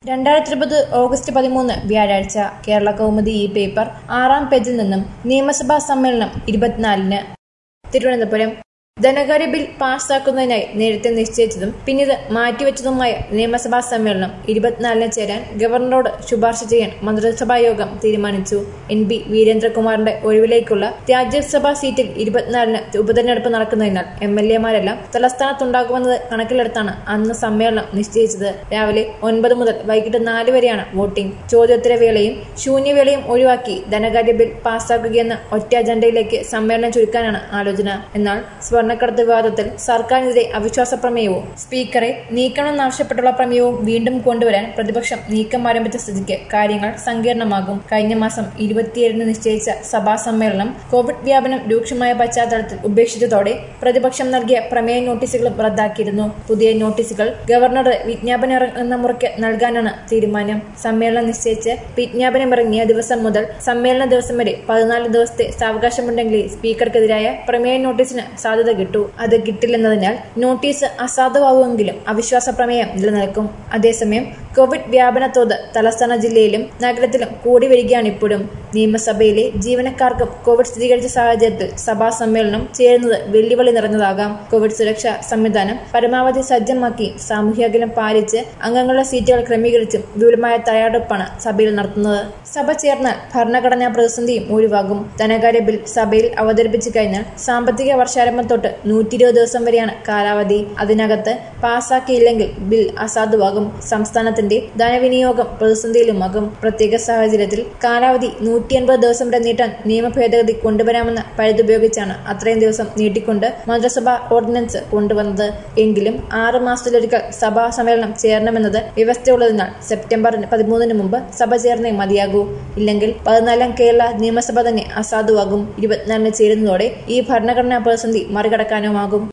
രണ്ടായിരത്തി ഇരുപത് ഓഗസ്റ്റ് പതിമൂന്ന് വ്യാഴാഴ്ച കേരള കൗമുദി ഈ പേപ്പർ ആറാം പേജിൽ നിന്നും നിയമസഭാ സമ്മേളനം ഇരുപത്തിനാലിന് തിരുവനന്തപുരം ധനകാര്യ ബിൽ പാസ്സാക്കുന്നതിനായി നേരത്തെ നിശ്ചയിച്ചതും പിന്നീട് മാറ്റിവെച്ചതുമായ നിയമസഭാ സമ്മേളനം ഇരുപത്തിനാലിന് ചേരാൻ ഗവർണറോട് ശുപാർശ ചെയ്യാൻ മന്ത്രിസഭാ യോഗം തീരുമാനിച്ചു എൻ ബി വീരേന്ദ്രകുമാറിന്റെ ഒഴിവിലേക്കുള്ള രാജ്യസഭാ സീറ്റിൽ ഇരുപത്തിനാലിന് ഉപതെരഞ്ഞെടുപ്പ് നടക്കുന്നതിനാൽ എം എൽ എമാരെല്ലാം തലസ്ഥാനത്തുണ്ടാകുമെന്നത് കണക്കിലെടുത്താണ് അന്ന് സമ്മേളനം നിശ്ചയിച്ചത് രാവിലെ ഒൻപത് മുതൽ വൈകിട്ട് നാല് വരെയാണ് വോട്ടിംഗ് ചോദ്യോത്തരവേളയും ശൂന്യവേളയും ഒഴിവാക്കി ധനകാര്യ ബിൽ പാസ്സാക്കുകയെന്ന ഒറ്റ അജണ്ടയിലേക്ക് സമ്മേളനം ചുരുക്കാനാണ് ആലോചന എന്നാൽ സ്വർണ്ണക്കടത്ത് വിവാദത്തിൽ സർക്കാരിനെതിരെ അവിശ്വാസ പ്രമേയവും സ്പീക്കറെ നീക്കണമെന്നാവശ്യപ്പെട്ടുള്ള പ്രമേയവും വീണ്ടും കൊണ്ടുവരാൻ പ്രതിപക്ഷം നീക്കം ആരംഭിച്ച സ്ഥിതിക്ക് കാര്യങ്ങൾ സങ്കീർണമാകും കഴിഞ്ഞ മാസം ഇരുപത്തിയേഴിന് നിശ്ചയിച്ച സഭാ സമ്മേളനം കോവിഡ് വ്യാപനം രൂക്ഷമായ പശ്ചാത്തലത്തിൽ ഉപേക്ഷിച്ചതോടെ പ്രതിപക്ഷം നൽകിയ പ്രമേയ നോട്ടീസുകളും റദ്ദാക്കിയിരുന്നു പുതിയ നോട്ടീസുകൾ ഗവർണറുടെ വിജ്ഞാപനം ഇറങ്ങുന്ന മുറയ്ക്ക് നൽകാനാണ് തീരുമാനം സമ്മേളനം നിശ്ചയിച്ച് വിജ്ഞാപനം ഇറങ്ങിയ ദിവസം മുതൽ സമ്മേളന ദിവസം വരെ പതിനാല് ദിവസത്തെ സാവകാശമുണ്ടെങ്കിൽ സ്പീക്കർക്കെതിരായ പ്രമേയ നോട്ടീസിന് സാധ്യത കിട്ടൂ അത് കിട്ടില്ലെന്നതിനാൽ നോട്ടീസ് അസാധുവാകുമെങ്കിലും അവിശ്വാസ പ്രമേയം നിലനിൽക്കും അതേസമയം കോവിഡ് വ്യാപന തോത് തലസ്ഥാന ജില്ലയിലും നഗരത്തിലും കൂടി വരികയാണ് ഇപ്പോഴും നിയമസഭയിലെ ജീവനക്കാർക്കും കോവിഡ് സ്ഥിരീകരിച്ച സാഹചര്യത്തിൽ സഭാ സമ്മേളനം ചേരുന്നത് വെല്ലുവിളി നിറഞ്ഞതാകാം കോവിഡ് സുരക്ഷാ സംവിധാനം പരമാവധി സജ്ജമാക്കി സാമൂഹ്യ അകലം പാലിച്ച് അംഗങ്ങളുടെ സീറ്റുകൾ ക്രമീകരിച്ചും വിപുലമായ തയ്യാറെടുപ്പാണ് സഭയിൽ നടത്തുന്നത് സഭ ചേർന്നാൽ ഭരണഘടനാ പ്രതിസന്ധിയും ഒഴിവാകും ധനകാര്യ ബിൽ സഭയിൽ അവതരിപ്പിച്ചു കഴിഞ്ഞാൽ സാമ്പത്തിക വർഷാരംഭം തൊട്ട് നൂറ്റി ഇരുപത് ദിവസം വരെയാണ് കാലാവധി അതിനകത്ത് പാസാക്കിയില്ലെങ്കിൽ ബിൽ അസാധുവാകും സംസ്ഥാനത്തിന്റെ ധനവിനിയോഗം പ്രതിസന്ധിയിലുമാകും പ്രത്യേക സാഹചര്യത്തിൽ കാലാവധി നൂറ്റി അൻപത് ദിവസം വരെ നീട്ടാൻ നിയമ ഭേദഗതി കൊണ്ടുവരാമെന്ന പഴുതുപയോഗിച്ചാണ് അത്രയും ദിവസം നീട്ടിക്കൊണ്ട് മന്ത്രിസഭ ഓർഡിനൻസ് കൊണ്ടുവന്നത് എങ്കിലും ആറ് മാസത്തിലൊരിക്കൽ സഭാ സമ്മേളനം ചേരണമെന്നത് വ്യവസ്ഥയുള്ളതിനാൽ സെപ്റ്റംബർ പതിമൂന്നിന് മുമ്പ് സഭ ചേർന്നേ മതിയാകൂ ഇല്ലെങ്കിൽ പതിനാലാം കേരള നിയമസഭ തന്നെ അസാധുവാകും ഇരുപത്തിനാലിന് ചേരുന്നതോടെ ഈ ഭരണഘടനാ പ്രതിസന്ധി മറികടക്കാനുമാകും